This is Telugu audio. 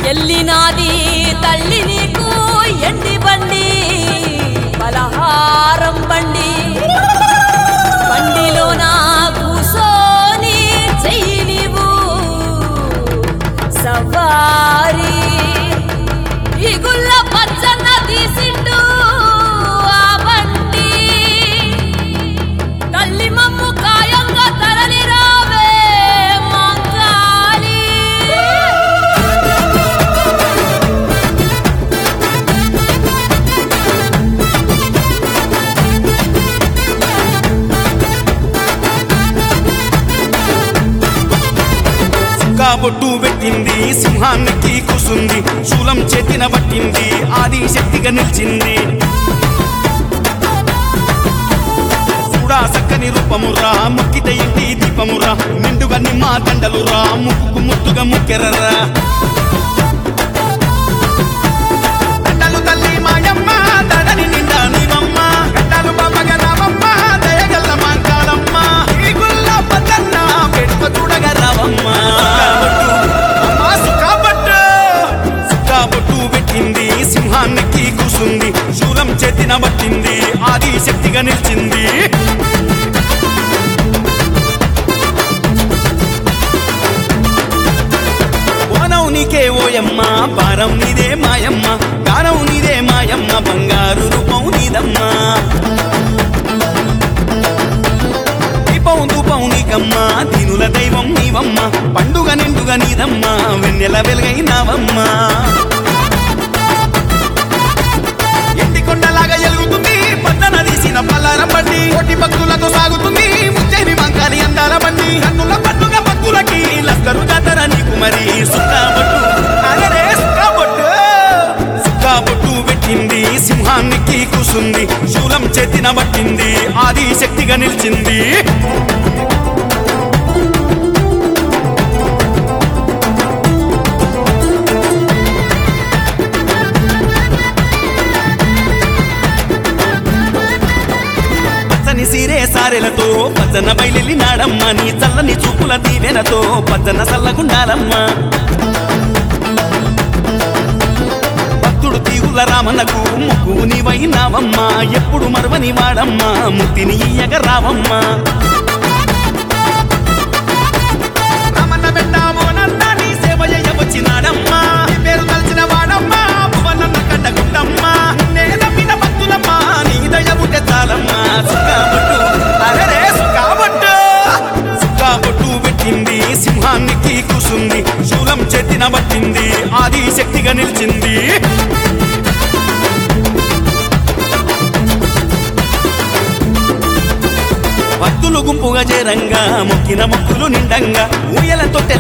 ఎల్లినాది తల్లి నీకు ఎండి బండి పలహారం బండి బండిలో నా కూసోని చెయ్యి నీవు సవారి ఈ గుల్ల పచ్చన్న తీసిండు ఆ బండి తల్లి మమ్ము కాయంగా తరలి రావే మంగాలి కాబొట్టు పెట్టింది సింహానికి కూసుంది శూలం చేతిన పట్టింది ఆది శక్తిగా నిలిచింది చూడా సక్కని రూపమురా ముక్కిత ఇంటి దీపమురా నిండుగా నిమ్మ దండలురా ముక్కుకు ముద్దుగా ముక్కెరరా దండలు తల్లి మాయమ్మ దడని నిండా నీవమ్మ గడ్డలు బాబగ రావమ్మ దయగల్ల మాంకాలమ్మ ఈ గుల్ల పద్దన్న పెట్టుక చూడగా రావమ్మ అమ్మా సుఖాబట్టు సుఖాబట్టు పెట్టింది సింహానికి కూసుంది శూలం చేతిన పట్టింది ఆది శక్తిగా నిలిచింది ఓనం నీకే ఓయమ్మ భారం నీదే మాయమ్మ గానం నీదే మాయమ్మ బంగారు రూపం నీదమ్మ దీపం ధూపం నీకమ్మ దీనుల దైవం నీవమ్మ పండుగ నిండుగా నీదమ్మ వెన్నెల వెలుగైనావమ్మ ఎండి కొండలాగా ఎలుగుతుంది పద్దన తీసిన పల్లారం బండి కోటి భక్తులతో సాగుతుంది ముచ్చని మంకాలి అందాల బండి కన్నుల పండుగ భక్తులకి లక్కరు జాతర నీకు మరి సుక్కాబొట్టు అరే సుక్కాబొట్టు సుక్కాబొట్టు పెట్టింది సింహానికి కూసుంది శూలం చేతిన పట్టింది ఆది శక్తిగా నిలిచింది పచ్చని సీరే సారెలతో పచ్చన బయలు నాడమ్మ నీ చల్లని చూపుల దీవెనతో పచ్చన సల్లగుండాలమ్మ భక్తుడు తీగుల రామన్నకు ముక్కు నీవైనావమ్మ ఎప్పుడు మరవని వాడమ్మ ముక్తిని ఇయ్యగ రావమ్మ రామన్న పెట్టామో నన్న నీ సేవ వచ్చినాడమ్మ నీ పేరు తలచిన వాడమ్మ భువనన్న కండగుండమ్మ నిన్నే నమ్మిన భక్తులమ్మ నీ దయ ఉంటే చాలమ్మ సుఖాబట్టు అరే సుఖాబట్టు సుఖాబట్టు పెట్టింది సింహానికి కూసుంది శూలం చేతిన పట్టింది ఆది శక్తిగా నిలిచింది భక్తులు గుంపుగా చేరంగా మొక్కిన మొక్కులు నిండంగా ఊయల తొట్టె